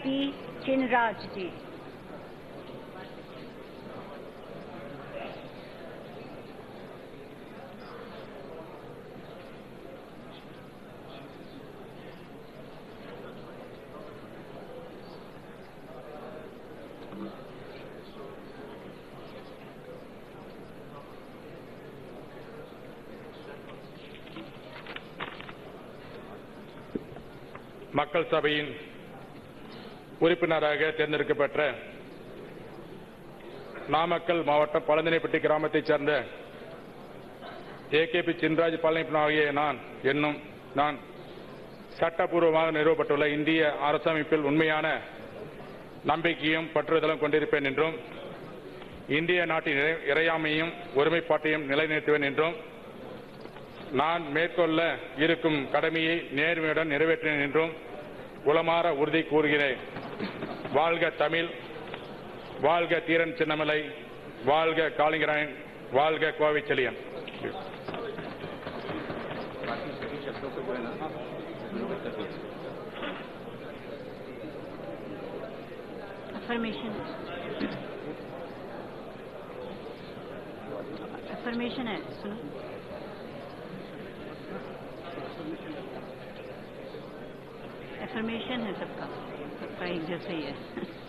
P चिनराज जी மக்கள் சபையின் உறுப்பினராக தேர்ந்தெடுக்கப்பட்ட நாமக்கல் மாவட்டம் பழந்தினைப்பட்டி கிராமத்தைச் சேர்ந்த ஏகேபி சின்ராஜ் பழனிப்பன் ஆகிய நான் என்னும் நான் சட்டப்பூர்வமாக நிறுவப்பட்டுள்ள இந்திய அரசமைப்பில் உண்மையான நம்பிக்கையும் பற்றுதலும் கொண்டிருப்பேன் என்றும் இந்திய நாட்டின் இறை- இறையாமையும் ஒருமைப்பாட்டையும் நிலைநிறுத்துவேன் என்றும் நான் மேற்கொள்ள இருக்கும் கடமையை நேர்மையுடன் நிறைவேற்றினேன் என்றும் உளமாற உறுதி கூறுகிறேன் வாழ்க தமிழ் வாழ்க தீரன் சின்னமலை வாழ்க காளிங்கராயன் வாழ்க கோவை செழியன் अफर्मेशन अफर्मेशन है सुनो अफर्मेशन है सबका सबका एक जैसा ही है